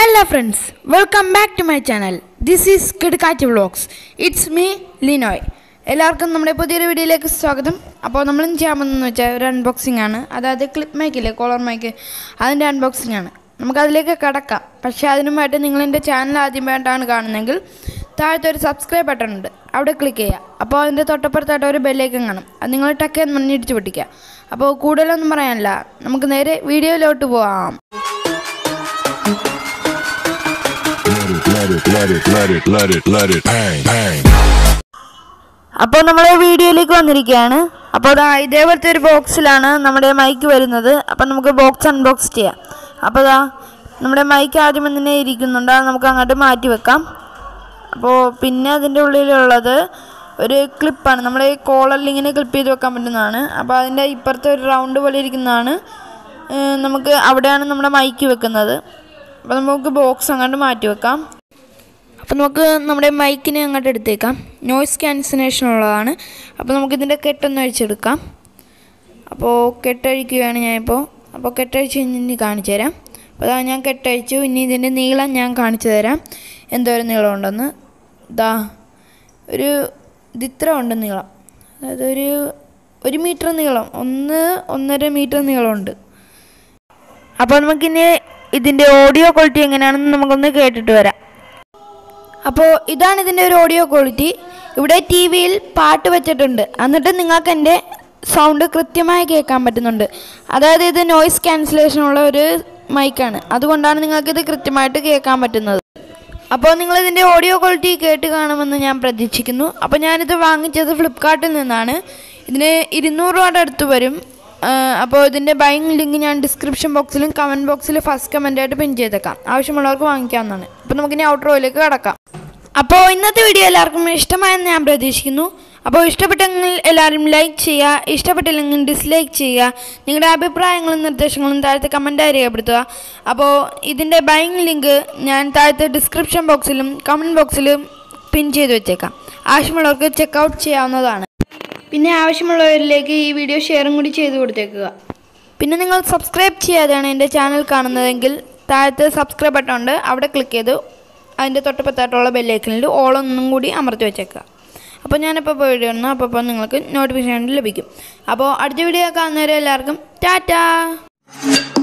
Hello friends welcome back to my channel this is കിടക്കാറ്റ് vlogs it's me Linoy എല്ലാവർക്കും നമ്മുടെ പുതിയൊരു വീഡിയോയിലേക്ക് സ്വാഗതം അപ്പോൾ നമ്മൾ ചെയ്യാൻ പോകുന്നതെന്ന് വെച്ചാൽ ഒരു അൺബോക്സിംഗ് ആണ് അതായത് ക്ലിപ്പ് മൈക്കില്ലേ കോളർ മൈക്ക് അതിൻ്റെ അൺബോക്സിംഗ് ആണ് നമുക്കതിലേക്ക് കടക്കാം പക്ഷേ അതിനുമായിട്ട് നിങ്ങൾ എൻ്റെ ചാനൽ ആദ്യമായിട്ടാണ് കാണുന്നതെങ്കിൽ താഴത്തെ ഒരു സബ്സ്ക്രൈബ് ബട്ടൺ ഉണ്ട് അവിടെ ക്ലിക്ക് ചെയ്യുക അപ്പോൾ അതിൻ്റെ തൊട്ടപ്പുറത്തായിട്ട് ഒരു ബെല്ലേക്കും കാണും അത് നിങ്ങൾ ടക്കെന്ന് മണ്ണി ഇടിച്ച് പൊട്ടിക്കുക അപ്പോൾ കൂടുതലൊന്നും പറയാനില്ല നമുക്ക് നേരെ വീഡിയോയിലോട്ട് പോവാം Let it, let it, let it, let it, let it, let it, bang, bang. അപ്പോൾ നമ്മൾ വീഡിയോയിലേക്ക് വന്നിരിക്കുകയാണ് അപ്പോൾ ദാ ഇതേപോലത്തെ ഒരു ബോക്സിലാണ് നമ്മുടെ മൈക്ക് വരുന്നത് അപ്പോൾ നമുക്ക് ബോക്സ് അൺബോക്സ് ചെയ്യാം അപ്പോൾ ദാ നമ്മുടെ മൈക്ക് ആദ്യം തന്നെ ഇരിക്കുന്നുണ്ട് അത് നമുക്ക് അങ്ങോട്ട് മാറ്റി വെക്കാം അപ്പോൾ പിന്നെ അതിൻ്റെ ഉള്ളിലുള്ളത് ഒരു ക്ലിപ്പാണ് നമ്മുടെ ഈ കോളറിൽ ഇങ്ങനെ ക്ലിപ്പ് ചെയ്ത് വെക്കാൻ പറ്റുന്നതാണ് അപ്പോൾ അതിൻ്റെ ഇപ്പുറത്തെ ഒരു റൗണ്ട് പോലെ ഇരിക്കുന്നതാണ് ഏഹ് നമുക്ക് അവിടെയാണ് നമ്മുടെ മൈക്ക് വെക്കുന്നത് അപ്പോൾ നമുക്ക് ബോക്സ് അങ്ങോട്ട് മാറ്റി വെക്കാം അപ്പോൾ നമുക്ക് നമ്മുടെ മൈക്കിനെ അങ്ങോട്ട് എടുത്തേക്കാം നോയ്സ് ക്യാൻസലേഷൻ ഉള്ളതാണ് അപ്പോൾ നമുക്കിതിൻ്റെ കെട്ടൊന്ന് അഴിച്ചെടുക്കാം അപ്പോൾ കെട്ടഴിക്കുകയാണ് ഞാനിപ്പോൾ അപ്പോൾ കെട്ടഴിച്ച് ഇനി കാണിച്ചു തരാം അപ്പോൾ അതാ ഞാൻ കെട്ടഴിച്ചു ഇനി ഇതിൻ്റെ നീളം ഞാൻ കാണിച്ചു തരാം എന്തോരം നീളം ഉണ്ടെന്ന് ഇതാ ഒരു ഇതിത്ര ഉണ്ട് നീളം അതായത് ഒരു ഒരു മീറ്റർ നീളം ഒന്ന് ഒന്നര മീറ്റർ നീളമുണ്ട് അപ്പോൾ നമുക്കിനി ഇതിൻ്റെ ഓഡിയോ ക്വാളിറ്റി എങ്ങനെയാണെന്ന് നമുക്കൊന്ന് കേട്ടിട്ട് വരാം അപ്പോൾ ഇതാണ് ഇതിൻ്റെ ഒരു ഓഡിയോ ക്വാളിറ്റി ഇവിടെ ടി വിയിൽ പാട്ട് വെച്ചിട്ടുണ്ട് എന്നിട്ട് നിങ്ങൾക്ക് എൻ്റെ സൗണ്ട് കൃത്യമായി കേൾക്കാൻ പറ്റുന്നുണ്ട് അതായത് ഇത് നോയ്സ് ക്യാൻസലേഷൻ ഉള്ള ഒരു മൈക്കാണ് അതുകൊണ്ടാണ് നിങ്ങൾക്കിത് കൃത്യമായിട്ട് കേൾക്കാൻ പറ്റുന്നത് അപ്പോൾ നിങ്ങൾ ഇതിൻ്റെ ഓഡിയോ ക്വാളിറ്റി കേട്ട് കാണുമെന്ന് ഞാൻ പ്രതീക്ഷിക്കുന്നു അപ്പോൾ ഞാനിത് വാങ്ങിച്ചത് ഫ്ലിപ്കാർട്ടിൽ നിന്നാണ് ഇതിന് ഇരുന്നൂറ് രൂപയുടെ അടുത്ത് വരും ആ, അപ്പോൾ ഇതിൻ്റെ ബൈങ് ലിങ്ക് ഞാൻ ഡിസ്ക്രിപ്ഷൻ ബോക്സിലും കമൻറ്റ് ബോക്സിലും ഫസ്റ്റ് കമൻറ്റായിട്ട് പിൻ ചെയ്തേക്കാം ആവശ്യമുള്ളവർക്ക് വാങ്ങിക്കാവുന്നതാണ് അപ്പോൾ നമുക്കിനി ഔട്ട് റോയിലേക്ക് കടക്കാം അപ്പോൾ ഇന്നത്തെ വീഡിയോ എല്ലാവർക്കും ഇഷ്ടമായെന്ന് ഞാൻ പ്രതീക്ഷിക്കുന്നു അപ്പോൾ ഇഷ്ടപ്പെട്ടെങ്കിൽ എല്ലാവരും ലൈക്ക് ചെയ്യുക ഇഷ്ടപ്പെട്ടില്ലെങ്കിൽ ഡിസ്ലൈക്ക് ചെയ്യുക നിങ്ങളുടെ അഭിപ്രായങ്ങളും നിർദ്ദേശങ്ങളും താഴത്തെ കമൻറ്റായി രേഖപ്പെടുത്തുക അപ്പോൾ ഇതിൻ്റെ ബൈങ് ലിങ്ക് ഞാൻ താഴത്തെ ഡിസ്ക്രിപ്ഷൻ ബോക്സിലും കമൻറ്റ് ബോക്സിലും പിൻ ചെയ്ത് വെച്ചേക്കാം ആവശ്യമുള്ളവർക്ക് ചെക്കൗട്ട് ചെയ്യാവുന്നതാണ് പിന്നെ ആവശ്യമുള്ളവരിലേക്ക് ഈ വീഡിയോ ഷെയറും കൂടി ചെയ്ത് കൊടുത്തേക്കുക പിന്നെ നിങ്ങൾ സബ്സ്ക്രൈബ് ചെയ്യാതെയാണ് എൻ്റെ ചാനൽ കാണുന്നതെങ്കിൽ താഴത്ത് സബ്സ്ക്രൈബ് ബട്ടൺ ഉണ്ട് അവിടെ ക്ലിക്ക് ചെയ്ത് അതിൻ്റെ തൊട്ടപ്പത്തായിട്ടുള്ള ബെല്ലൈക്കനിൽ ഓളൊന്നും കൂടി അമർത്തി വെച്ചേക്കുക അപ്പോൾ ഞാനിപ്പോൾ വീഡിയോ ഇടുന്നു അപ്പോൾ അപ്പോൾ നിങ്ങൾക്ക് നോട്ടിഫിക്കേഷൻ ലഭിക്കും അപ്പോൾ അടുത്ത വീഡിയോ കാണുന്നവരെ എല്ലാവർക്കും ടാറ്റാ